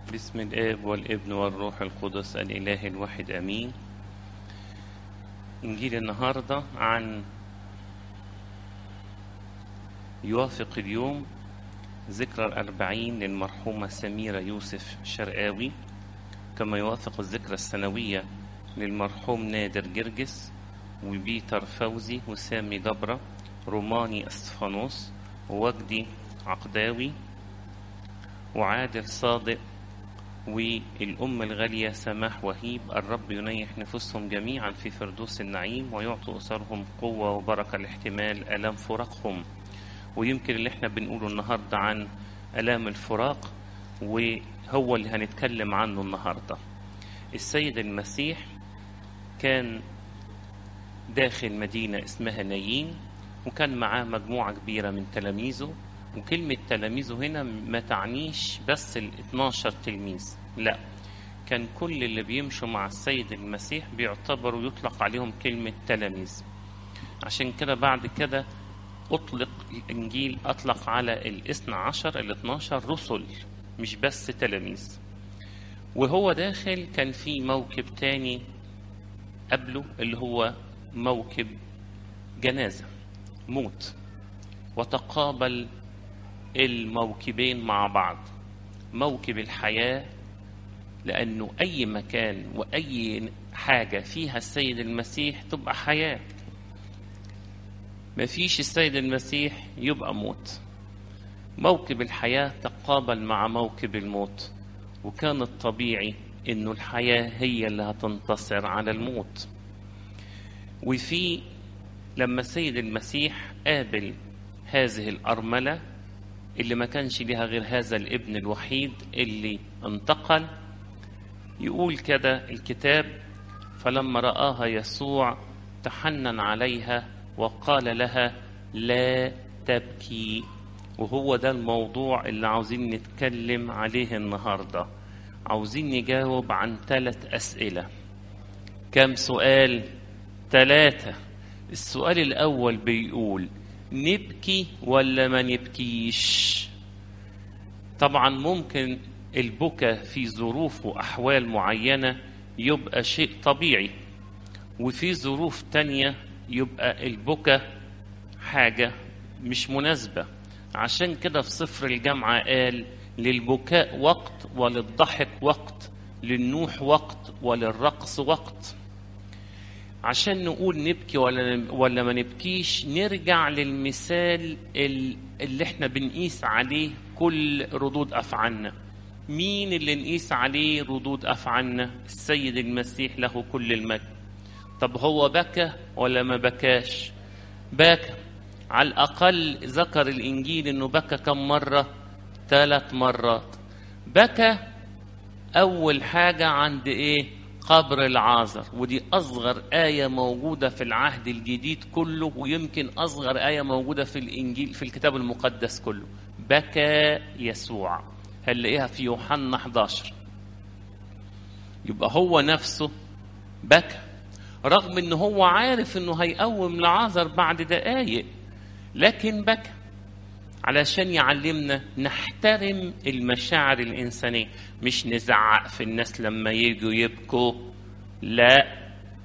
بسم الآب والابن والروح القدس الإله الواحد أمين إنجيل النهاردة عن يوافق اليوم ذكرى الأربعين للمرحومة سميرة يوسف شرقاوي كما يوافق الذكرى السنوية للمرحوم نادر جرجس وبيتر فوزي وسامي جبرة روماني استفانوس ووجدي عقداوي وعادل صادق والأم الغالية سماح وهيب الرب ينيح نفوسهم جميعا في فردوس النعيم ويعطي أسرهم قوة وبركة لاحتمال آلام فراقهم ويمكن اللي احنا بنقوله النهاردة عن آلام الفراق وهو اللي هنتكلم عنه النهاردة السيد المسيح كان داخل مدينة اسمها نايين وكان معاه مجموعة كبيرة من تلاميذه وكلمة تلاميذه هنا ما تعنيش بس ال 12 تلميذ لا كان كل اللي بيمشوا مع السيد المسيح بيعتبروا يطلق عليهم كلمة تلاميذ عشان كده بعد كده أطلق الإنجيل أطلق على الاثنى عشر ال 12 رسل مش بس تلاميذ وهو داخل كان في موكب تاني قبله اللي هو موكب جنازة موت وتقابل الموكبين مع بعض موكب الحياة لأنه أي مكان وأي حاجة فيها السيد المسيح تبقى حياة مفيش السيد المسيح يبقى موت موكب الحياة تقابل مع موكب الموت وكان الطبيعي انه الحياة هي اللي هتنتصر على الموت وفي لما السيد المسيح قابل هذه الأرملة اللي ما كانش ليها غير هذا الابن الوحيد اللي انتقل يقول كده الكتاب فلما رآها يسوع تحنن عليها وقال لها لا تبكي وهو ده الموضوع اللي عاوزين نتكلم عليه النهارده عاوزين نجاوب عن ثلاث أسئلة كم سؤال ثلاثة السؤال الأول بيقول نبكي ولا ما نبكيش طبعا ممكن البكا في ظروف وأحوال معينة يبقى شيء طبيعي وفي ظروف تانية يبقى البكا حاجة مش مناسبة عشان كده في صفر الجامعة قال للبكاء وقت وللضحك وقت للنوح وقت وللرقص وقت عشان نقول نبكي ولا ولا ما نبكيش نرجع للمثال اللي احنا بنقيس عليه كل ردود افعالنا مين اللي نقيس عليه ردود افعالنا السيد المسيح له كل المجد طب هو بكى ولا ما بكاش بكى على الاقل ذكر الانجيل انه بكى كم مره ثلاث مرات بكى اول حاجه عند ايه قبر العازر ودي أصغر آية موجودة في العهد الجديد كله ويمكن أصغر آية موجودة في الإنجيل في الكتاب المقدس كله بكى يسوع هنلاقيها في يوحنا 11 يبقى هو نفسه بكى رغم ان هو عارف انه هيقوم لعازر بعد دقايق لكن بكى علشان يعلمنا نحترم المشاعر الإنسانية مش نزعق في الناس لما يجوا يبكوا لا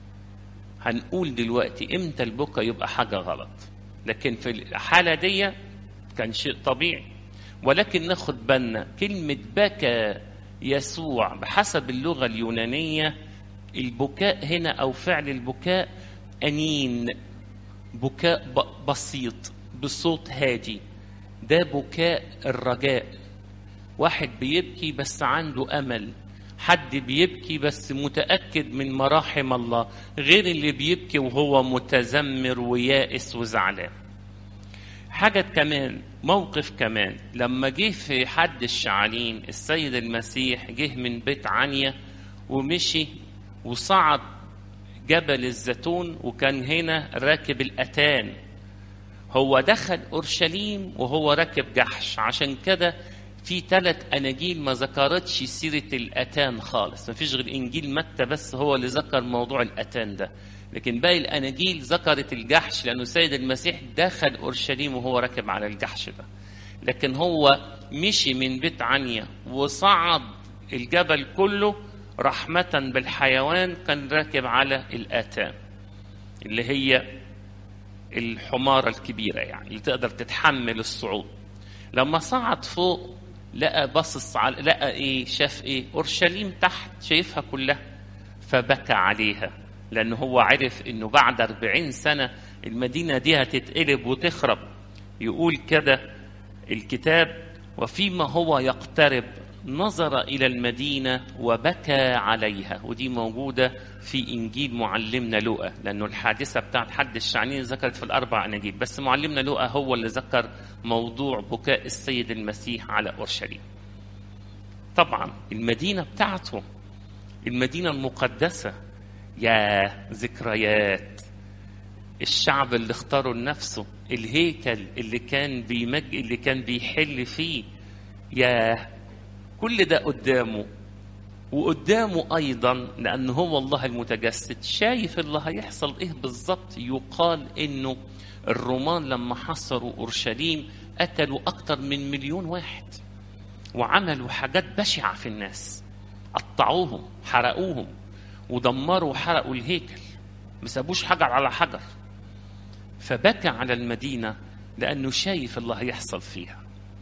هنقول دلوقتي امتى البكا يبقى حاجة غلط لكن في الحالة دي كان شيء طبيعي ولكن ناخد بالنا كلمة بكى يسوع بحسب اللغة اليونانية البكاء هنا أو فعل البكاء أنين بكاء بسيط بصوت هادي ده بكاء الرجاء واحد بيبكي بس عنده امل حد بيبكي بس متاكد من مراحم الله غير اللي بيبكي وهو متذمر ويائس وزعلان حاجة كمان موقف كمان لما جه في حد الشعالين السيد المسيح جه من بيت عنيا ومشي وصعد جبل الزيتون وكان هنا راكب الأتان هو دخل اورشليم وهو راكب جحش عشان كده في ثلاث اناجيل ما ذكرتش سيره الاتان خالص ما فيش غير انجيل متى بس هو اللي ذكر موضوع الاتان ده لكن باقي الاناجيل ذكرت الجحش لانه السيد المسيح دخل اورشليم وهو راكب على الجحش ده لكن هو مشي من بيت عنيا وصعد الجبل كله رحمة بالحيوان كان راكب على الآتام اللي هي الحمارة الكبيرة يعني اللي تقدر تتحمل الصعود لما صعد فوق لقى بصص على لقى ايه شاف ايه اورشليم تحت شايفها كلها فبكى عليها لان هو عرف انه بعد أربعين سنة المدينة دي هتتقلب وتخرب يقول كده الكتاب وفيما هو يقترب نظر إلى المدينة وبكى عليها ودي موجودة في إنجيل معلمنا لوقا لأنه الحادثة بتاعت حد الشعنين ذكرت في الأربع أناجيل بس معلمنا لوقا هو اللي ذكر موضوع بكاء السيد المسيح على أورشليم طبعا المدينة بتاعته المدينة المقدسة يا ذكريات الشعب اللي اختاره لنفسه الهيكل اللي كان بيمج اللي كان بيحل فيه يا كل ده قدامه وقدامه ايضا لانه هو الله المتجسد شايف اللي هيحصل ايه بالظبط يقال انه الرومان لما حصروا اورشليم قتلوا اكتر من مليون واحد وعملوا حاجات بشعه في الناس قطعوهم حرقوهم ودمروا وحرقوا الهيكل ما سابوش حجر على حجر فبكى على المدينه لانه شايف اللي هيحصل فيها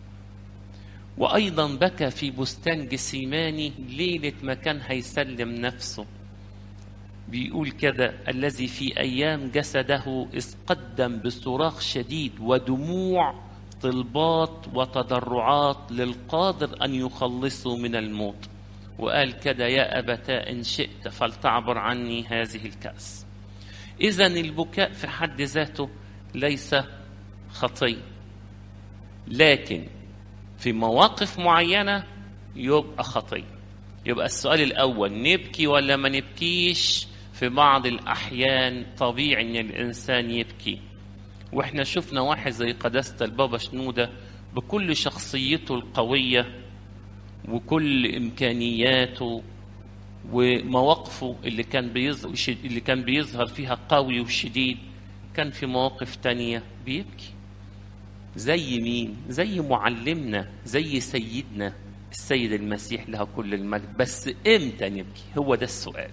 وأيضا بكى في بستان جسيماني ليلة ما كان هيسلم نفسه بيقول كده الذي في أيام جسده إذ قدم بصراخ شديد ودموع طلبات وتضرعات للقادر أن يخلصه من الموت وقال كده يا أبتا إن شئت فلتعبر عني هذه الكأس إذا البكاء في حد ذاته ليس خطية لكن في مواقف معينة يبقى خطية يبقى السؤال الأول نبكي ولا ما نبكيش في بعض الأحيان طبيعي إن الإنسان يبكي وإحنا شفنا واحد زي قداسة البابا شنودة بكل شخصيته القوية وكل إمكانياته ومواقفه اللي كان بيظهر اللي كان بيظهر فيها قوي وشديد كان في مواقف تانية بيبكي زي مين زي معلمنا زي سيدنا السيد المسيح له كل المجد بس امتى نبكي هو ده السؤال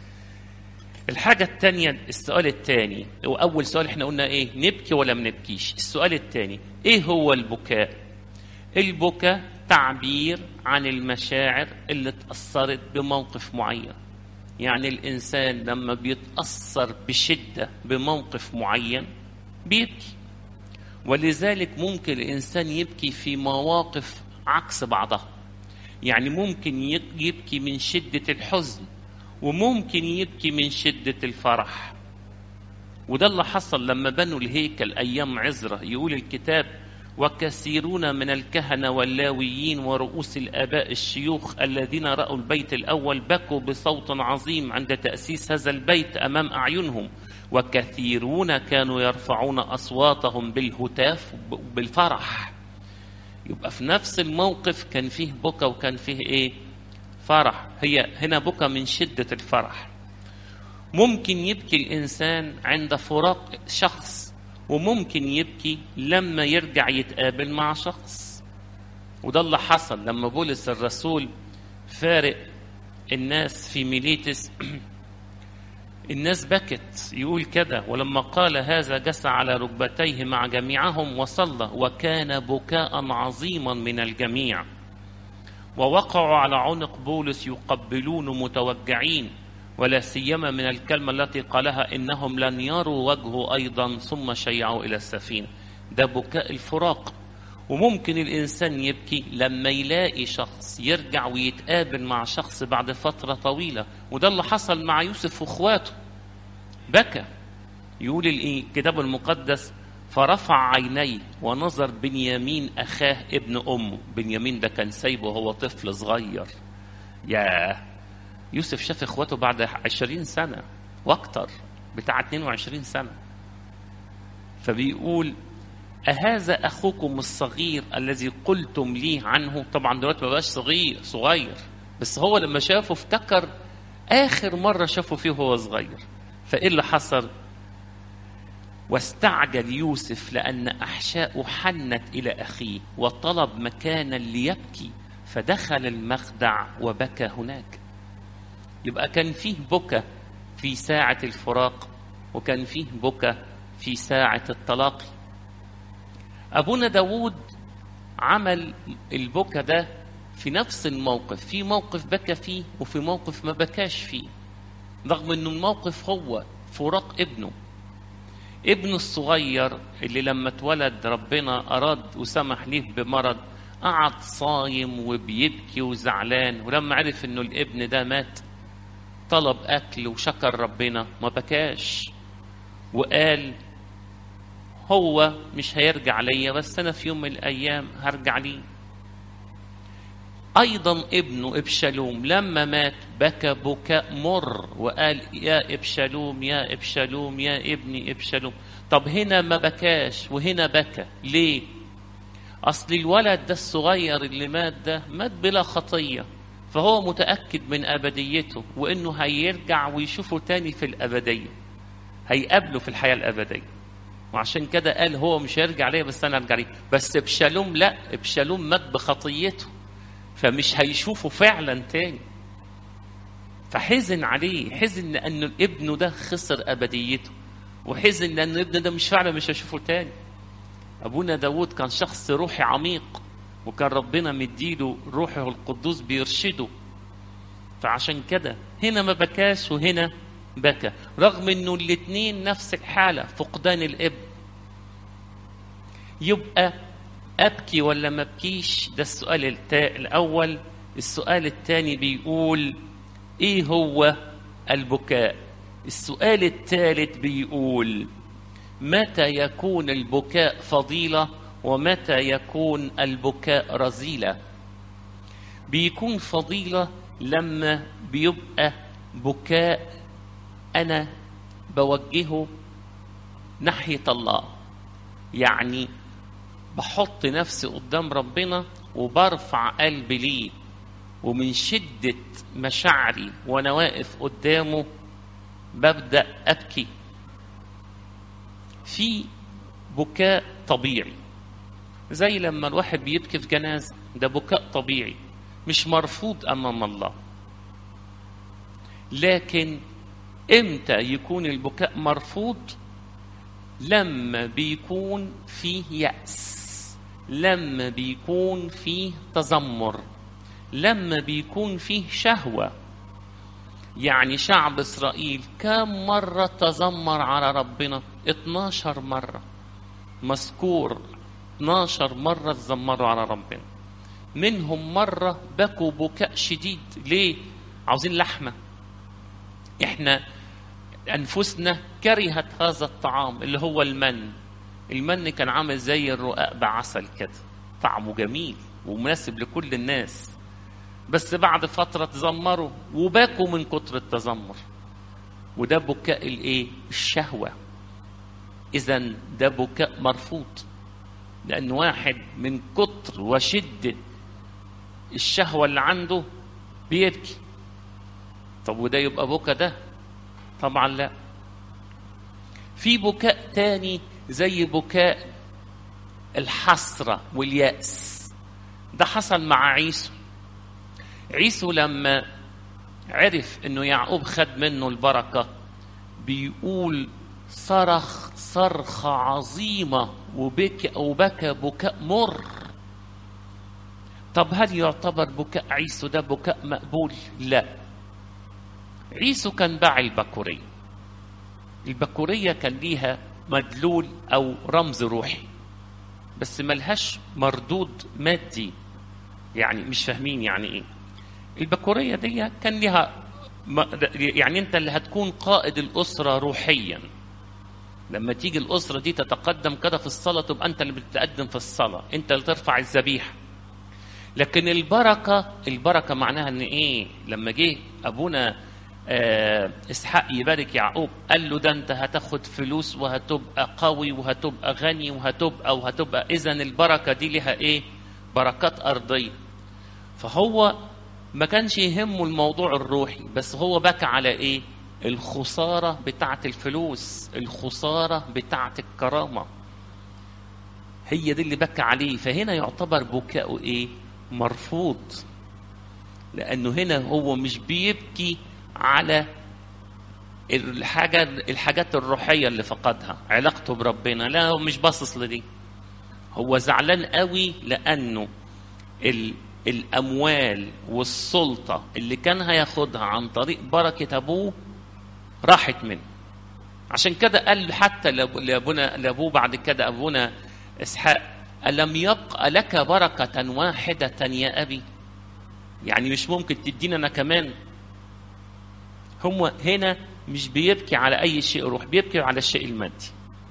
الحاجة التانية السؤال التاني وأول سؤال احنا قلنا ايه نبكي ولا ما نبكيش السؤال التاني ايه هو البكاء البكاء تعبير عن المشاعر اللي اتأثرت بموقف معين يعني الإنسان لما بيتأثر بشدة بموقف معين بيبكي ولذلك ممكن الإنسان يبكي في مواقف عكس بعضها يعني ممكن يبكي من شدة الحزن وممكن يبكي من شدة الفرح وده اللي حصل لما بنوا الهيكل أيام عزرة يقول الكتاب وكثيرون من الكهنة واللاويين ورؤوس الآباء الشيوخ الذين رأوا البيت الأول بكوا بصوت عظيم عند تأسيس هذا البيت أمام أعينهم وكثيرون كانوا يرفعون أصواتهم بالهتاف بالفرح يبقى في نفس الموقف كان فيه بكى وكان فيه إيه فرح هي هنا بكى من شدة الفرح ممكن يبكي الإنسان عند فراق شخص وممكن يبكي لما يرجع يتقابل مع شخص وده اللي حصل لما بولس الرسول فارق الناس في ميليتس الناس بكت يقول كده ولما قال هذا جس على ركبتيه مع جميعهم وصلى وكان بكاء عظيما من الجميع ووقعوا على عنق بولس يقبلون متوجعين ولا سيما من الكلمة التي قالها إنهم لن يروا وجهه أيضا ثم شيعوا إلى السفينة ده بكاء الفراق وممكن الإنسان يبكي لما يلاقي شخص يرجع ويتقابل مع شخص بعد فترة طويلة وده اللي حصل مع يوسف وإخواته بكى يقول الكتاب المقدس فرفع عينيه ونظر بنيامين أخاه ابن أمه بنيامين ده كان سايبه وهو طفل صغير يا يوسف شاف إخواته بعد عشرين سنة وأكتر بتاع 22 سنة فبيقول أهذا أخوكم الصغير الذي قلتم لي عنه طبعا دلوقتي ما بقاش صغير صغير بس هو لما شافه افتكر آخر مرة شافه فيه وهو صغير فإيه اللي حصل واستعجل يوسف لأن أحشاء حنت إلى أخيه وطلب مكانا ليبكي فدخل المخدع وبكى هناك يبقى كان فيه بكى في ساعة الفراق وكان فيه بكى في ساعة التلاقي أبونا داود عمل البكى ده في نفس الموقف في موقف بكى فيه وفي موقف ما بكاش فيه رغم انه الموقف هو فراق ابنه ابنه الصغير اللي لما اتولد ربنا اراد وسمح ليه بمرض قعد صايم وبيبكي وزعلان ولما عرف انه الابن ده مات طلب اكل وشكر ربنا ما بكاش وقال هو مش هيرجع ليا بس انا في يوم من الايام هرجع ليه ايضا ابنه ابشالوم لما مات بكى بكاء مر وقال يا ابشالوم يا ابشالوم يا ابني ابشالوم طب هنا ما بكاش وهنا بكى ليه اصل الولد ده الصغير اللي مات ده مات بلا خطيه فهو متاكد من ابديته وانه هيرجع ويشوفه تاني في الابديه هيقابله في الحياه الابديه وعشان كده قال هو مش هيرجع ليا بس انا ارجع ليه بس ابشالوم لا ابشالوم مات بخطيته فمش هيشوفه فعلا تاني فحزن عليه حزن لأن ابنه ده خسر أبديته وحزن لأن ابنه ده مش فعلا مش هيشوفه تاني أبونا داود كان شخص روحي عميق وكان ربنا مديله روحه القدوس بيرشده فعشان كده هنا ما بكاش وهنا بكى رغم انه الاتنين نفس الحالة فقدان الابن يبقى أبكي ولا ما أبكيش ده السؤال التا... الأول السؤال الثاني بيقول إيه هو البكاء السؤال الثالث بيقول متى يكون البكاء فضيلة ومتى يكون البكاء رذيلة بيكون فضيلة لما بيبقى بكاء أنا بوجهه ناحية الله يعني بحط نفسي قدام ربنا وبرفع قلبي ليه ومن شدة مشاعري وأنا واقف قدامه ببدأ أبكي في بكاء طبيعي زي لما الواحد بيبكي في جنازة ده بكاء طبيعي مش مرفوض أمام الله لكن إمتى يكون البكاء مرفوض لما بيكون فيه يأس لما بيكون فيه تذمر لما بيكون فيه شهوة يعني شعب إسرائيل كم مرة تذمر على ربنا 12 مرة مذكور 12 مرة تذمروا على ربنا منهم مرة بكوا بكاء شديد ليه عاوزين لحمة احنا أنفسنا كرهت هذا الطعام اللي هو المن المن كان عامل زي الرقاق بعسل كده طعمه جميل ومناسب لكل الناس بس بعد فترة تذمروا وباكوا من كتر التذمر وده بكاء الايه الشهوة اذا ده بكاء مرفوض لان واحد من كتر وشدة الشهوة اللي عنده بيبكي طب وده يبقى بكى ده طبعا لا في بكاء تاني زي بكاء الحسرة واليأس ده حصل مع عيسو عيسو لما عرف انه يعقوب خد منه البركة بيقول صرخ صرخة عظيمة وبكى وبكى بكاء مر طب هل يعتبر بكاء عيسو ده بكاء مقبول؟ لا عيسو كان باع البكورية البكورية كان ليها مدلول أو رمز روحي بس ملهاش مردود مادي يعني مش فاهمين يعني ايه البكورية دي كان لها يعني انت اللي هتكون قائد الأسرة روحيا لما تيجي الأسرة دي تتقدم كده في الصلاة تبقى أنت اللي بتتقدم في الصلاة أنت اللي ترفع الذبيحة لكن البركة البركة معناها إن إيه لما جه أبونا آه اسحاق يبارك يعقوب قال له ده انت هتاخد فلوس وهتبقى قوي وهتبقى غني وهتبقى وهتبقى اذا البركه دي لها ايه بركات ارضيه فهو ما كانش يهمه الموضوع الروحي بس هو بكى على ايه الخساره بتاعه الفلوس الخساره بتاعه الكرامه هي دي اللي بكى عليه فهنا يعتبر بكاؤه ايه مرفوض لانه هنا هو مش بيبكي على الحاجة الحاجات الروحية اللي فقدها علاقته بربنا لا هو مش باصص لدي هو زعلان قوي لأنه ال الأموال والسلطة اللي كان هياخدها عن طريق بركة أبوه راحت منه عشان كده قال حتى لأبونا لأبوه بعد كده أبونا إسحاق ألم يبقى لك بركة واحدة يا أبي يعني مش ممكن تدينا أنا كمان هو هنا مش بيبكي على أي شيء روح بيبكي على الشيء المادي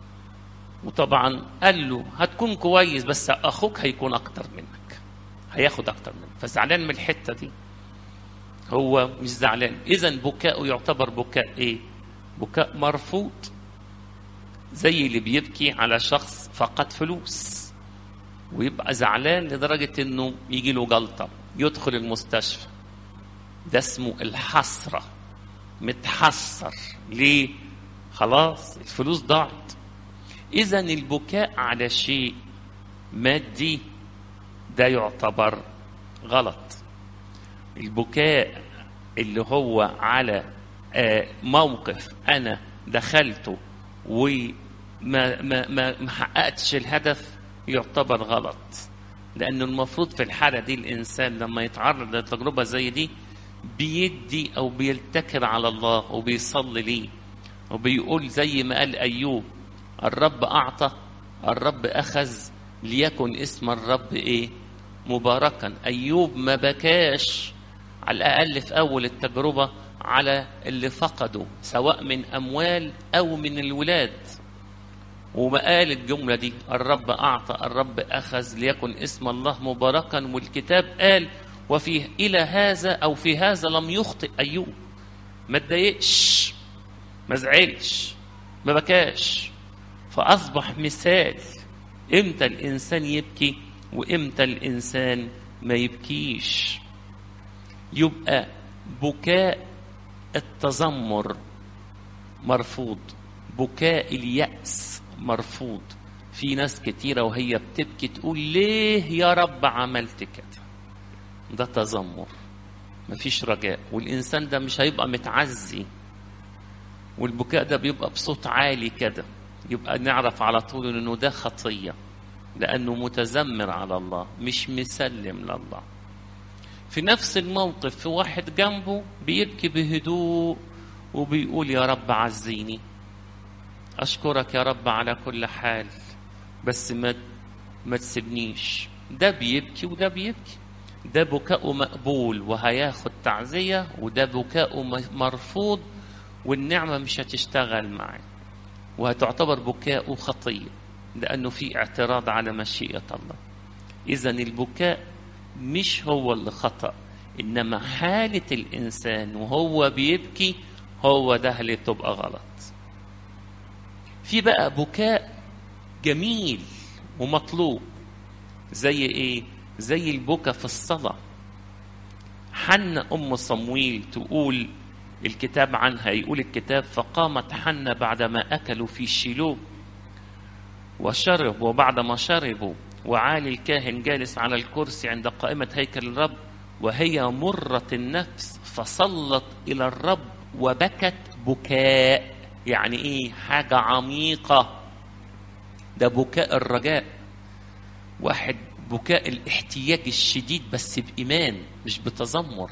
وطبعا قال له هتكون كويس بس أخوك هيكون أكتر منك هياخد أكتر منك فزعلان من الحتة دي هو مش زعلان إذا بكاؤه يعتبر بكاء إيه بكاء مرفوض زي اللي بيبكي على شخص فقد فلوس ويبقى زعلان لدرجة إنه يجي له جلطة يدخل المستشفى ده اسمه الحسرة متحسر ليه؟ خلاص الفلوس ضاعت إذا البكاء على شيء مادي ده يعتبر غلط البكاء اللي هو على موقف أنا دخلته وما ما ما ما حققتش الهدف يعتبر غلط لأنه المفروض في الحالة دي الإنسان لما يتعرض لتجربة زي دي بيدي أو بيلتكر على الله وبيصلي ليه وبيقول زي ما قال أيوب الرب أعطى الرب أخذ ليكن اسم الرب إيه مباركا أيوب ما بكاش على الأقل في أول التجربة على اللي فقده سواء من أموال أو من الولاد وما قال الجملة دي الرب أعطى الرب أخذ ليكن اسم الله مباركا والكتاب قال وفي إلى هذا أو في هذا لم يخطئ أيوب ما اتضايقش ما زعلش ما بكاش فأصبح مثال إمتى الإنسان يبكي وإمتى الإنسان ما يبكيش يبقى بكاء التذمر مرفوض بكاء اليأس مرفوض في ناس كتيرة وهي بتبكي تقول ليه يا رب عملت كده ده تذمر مفيش رجاء والإنسان ده مش هيبقى متعزي والبكاء ده بيبقى بصوت عالي كده يبقى نعرف على طول انه ده خطية لأنه متذمر على الله مش مسلم لله في نفس الموقف في واحد جنبه بيبكي بهدوء وبيقول يا رب عزيني أشكرك يا رب على كل حال بس ما ما تسيبنيش ده بيبكي وده بيبكي ده بكاؤه مقبول وهياخد تعزية وده بكاؤه مرفوض والنعمة مش هتشتغل معاه وهتعتبر بكاؤه خطية لأنه في اعتراض على مشيئة الله إذا البكاء مش هو اللي خطأ إنما حالة الإنسان وهو بيبكي هو ده اللي تبقى غلط في بقى بكاء جميل ومطلوب زي ايه زي البكاء في الصلاة حنة أم صمويل تقول الكتاب عنها يقول الكتاب فقامت حنة بعدما أكلوا في شيلوه وشرب وبعدما شربوا وعالي الكاهن جالس على الكرسي عند قائمة هيكل الرب وهي مرة النفس فصلت إلى الرب وبكت بكاء يعني إيه حاجة عميقة ده بكاء الرجاء واحد بكاء الاحتياج الشديد بس بإيمان مش بتذمر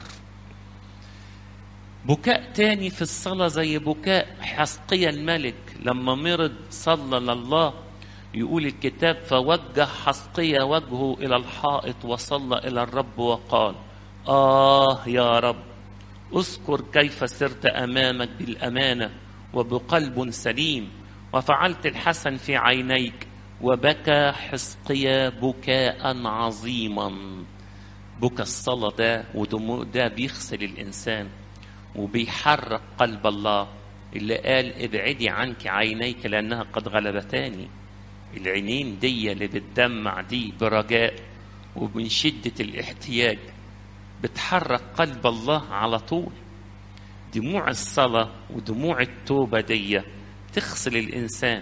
بكاء تاني في الصلاة زي بكاء حسقيا الملك لما مرض صلى لله يقول الكتاب فوجه حسقيا وجهه إلى الحائط وصلى إلى الرب وقال آه يا رب اذكر كيف سرت أمامك بالأمانة وبقلب سليم وفعلت الحسن في عينيك وبكى حسقيا بكاء عظيما بكى الصلاة ده ودموع ده بيغسل الإنسان وبيحرك قلب الله اللي قال ابعدي عنك عينيك لأنها قد غلبتاني العينين دي اللي بتدمع دي برجاء ومن شدة الاحتياج بتحرك قلب الله على طول دموع الصلاة ودموع التوبة دي تغسل الإنسان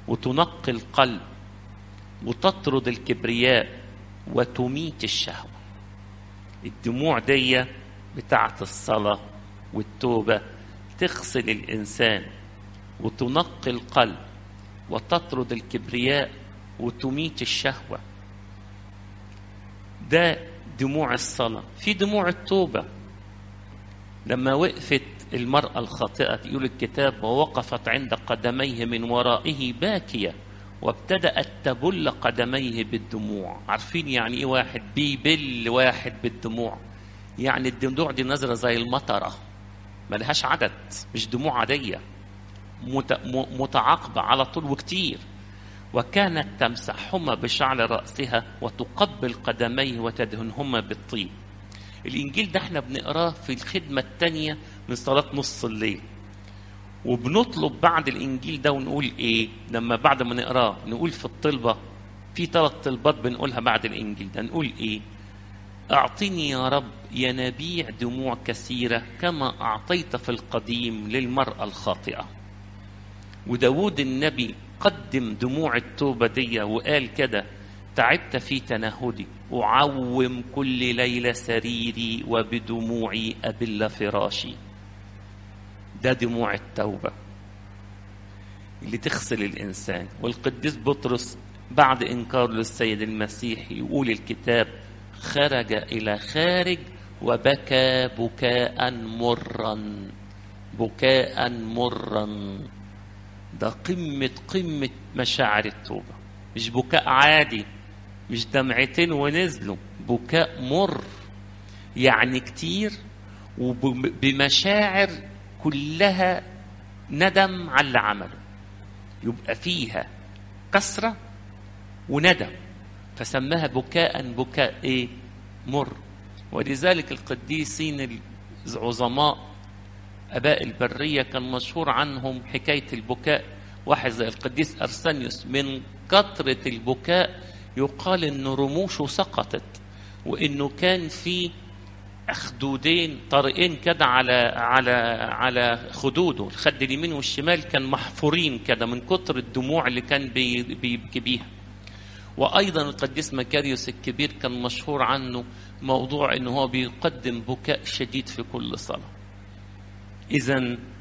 وتنقي القلب وتطرد الكبرياء وتميت الشهوة الدموع دي بتاعة الصلاة والتوبة تغسل الإنسان وتنقي القلب وتطرد الكبرياء وتميت الشهوة ده دموع الصلاة في دموع التوبة لما وقفت المرأة الخاطئة يقول الكتاب ووقفت عند قدميه من ورائه باكية وابتدأت تبل قدميه بالدموع عارفين يعني ايه واحد بيبل واحد بالدموع يعني الدموع دي نظرة زي المطرة ملهاش عدد مش دموع عادية متعاقبة على طول وكتير وكانت تمسحهما بشعر رأسها وتقبل قدميه وتدهنهما بالطيب الإنجيل ده احنا بنقراه في الخدمة الثانية من صلاة نص الليل وبنطلب بعد الإنجيل ده ونقول إيه لما بعد ما نقراه نقول في الطلبة في ثلاث طلبات بنقولها بعد الإنجيل ده نقول إيه أعطني يا رب ينابيع دموع كثيرة كما أعطيت في القديم للمرأة الخاطئة وداود النبي قدم دموع التوبة دي وقال كده تعبت في تنهدي أعوم كل ليلة سريري وبدموعي أبل فراشي ده دموع التوبة اللي تغسل الإنسان والقديس بطرس بعد إنكار للسيد المسيح يقول الكتاب خرج إلى خارج وبكى بكاء مرا بكاء مرا ده قمة قمة مشاعر التوبة مش بكاء عادي مش دمعتين ونزلوا بكاء مر يعني كتير وبمشاعر كلها ندم على اللي عمله يبقى فيها كسرة وندم فسماها بكاء بكاء ايه مر ولذلك القديسين العظماء اباء البريه كان مشهور عنهم حكايه البكاء واحد زي القديس ارسانيوس من كثره البكاء يقال ان رموشه سقطت وانه كان في خدودين طريقين كده على على على خدوده الخد اليمين والشمال كان محفورين كده من كتر الدموع اللي كان بيبكي بيها وايضا القديس مكاريوس الكبير كان مشهور عنه موضوع ان هو بيقدم بكاء شديد في كل صلاه اذا